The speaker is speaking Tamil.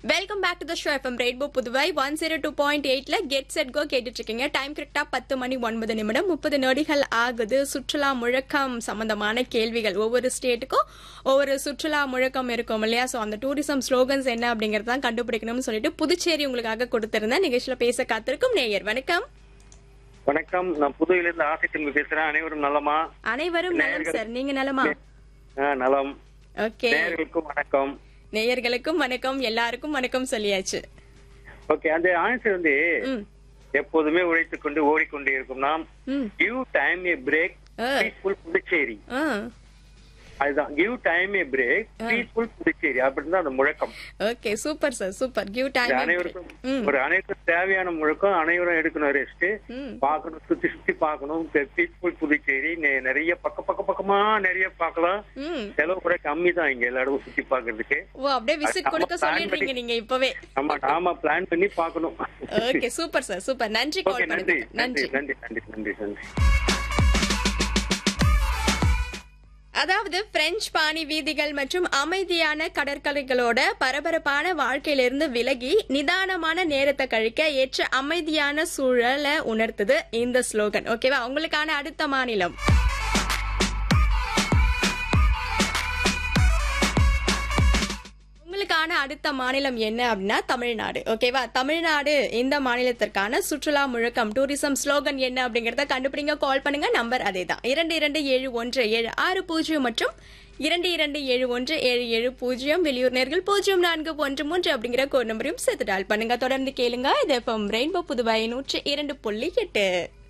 Welcome back to the show FM rainbow Puduvai one zero two point எயிட்ல கெட் செட் கோ கேட்டுட்டு இருக்கீங்க டைம் கரெக்டா பத்து மணி ஒன்பது நிமிடம் முப்பது நொடிகள் ஆகுது சுற்றுலா முழக்கம் சம்பந்தமான கேள்விகள் ஒவ்வொரு ஸ்டேட்டுக்கும் ஒவ்வொரு சுற்றுலா முழக்கம் இருக்கும் இல்லையா ஸோ அந்த டூரிசம் ஸ்லோகன்ஸ் என்ன அப்படிங்கறத தான் கண்டுபிடிக்கணும்னு சொல்லிட்டு புதுச்சேரி உங்களுக்காக கொடுத்திருந்தேன் நிகழ்ச்சியில பேச காத்திருக்கும் நேயர் வணக்கம் வணக்கம் நான் புதுவையிலிருந்து ஆசை செல்வி பேசுறேன் அனைவரும் நலமா அனைவரும் நலம் சார் நீங்க நலமா ஆ, நலம் ஓகே நேயர்களுக்கும் வணக்கம் நேயர்களுக்கும் வணக்கம் எல்லாருக்கும் வணக்கம் சொல்லியாச்சு ஓகே அந்த ஆன்சர் வந்து ம் எப்போதுமே உழைத்துக் கொண்டு ஓடிக்கொண்டே இருக்கும் நாம் ம் கிவ் டைம் ஏ பிரேக் ஆ. பீஸ்ஃபுல் புதுச்சேரி ஆ அதுதான் give time a break peaceful Puducherry அப்படின்னு தான் அந்த முழக்கம் okay super sir super give இது டைம் அனைவருக்கும் ம் ஒரு அனைவருக்கும் தேவையான முழக்கம் அனைவரும் எடுக்கணும் ரெஸ்ட் ம் பார்க்கணும் சுத்தி சுத்தி பார்க்கணும் பீஸ்ஃபுல் புதுச்சேரி நெ- நிறைய பக்க பக்க பக்கமா நிறைய பார்க்கலாம் ம் செலவு கூட கம்மி தான் இங்க எல்லா இடமும் சுத்தி பார்க்கிறதுக்கு ஓ அப்படியே விசிட் கொடுக்க நம்ம plan சொல்லிடுறீங்க நீங்க இப்பவே ஆமா நாம பிளான் பண்ணி பார்க்கணும் ஓகே சூப்பர் சார் சூப்பர் நன்றி ஓகே கால் நன்றி பண்ணதுக்கு நன்றி நன்றி நன்றி நன்றி நன்றி நன்றி அதாவது பிரெஞ்சு பாணி வீதிகள் மற்றும் அமைதியான கடற்கரைகளோட பரபரப்பான வாழ்க்கையிலிருந்து விலகி நிதானமான நேரத்தை கழிக்க ஏற்ற அமைதியான சூழலை உணர்த்துது இந்த ஸ்லோகன் ஓகேவா உங்களுக்கான அடுத்த மாநிலம் உங்களுக்கான அடுத்த மாநிலம் என்ன அப்படின்னா தமிழ்நாடு ஓகேவா தமிழ்நாடு இந்த மாநிலத்திற்கான சுற்றுலா முழக்கம் டூரிசம் ஸ்லோகன் என்ன அப்படிங்கறத கண்டுபிடிங்க கால் பண்ணுங்க நம்பர் அதே தான் இரண்டு இரண்டு ஏழு ஒன்று ஏழு ஆறு பூஜ்ஜியம் மற்றும் இரண்டு இரண்டு ஏழு ஒன்று ஏழு ஏழு பூஜ்ஜியம் வெளியூர் நேர்கள் பூஜ்ஜியம் நான்கு ஒன்று மூன்று அப்படிங்கிற கோட் நம்பரையும் சேர்த்து டால் பண்ணுங்க தொடர்ந்து கேளுங்க இது எஃப்எம் ரெயின்போ புதுவை நூற்றி இரண்டு புள்ளி எட்டு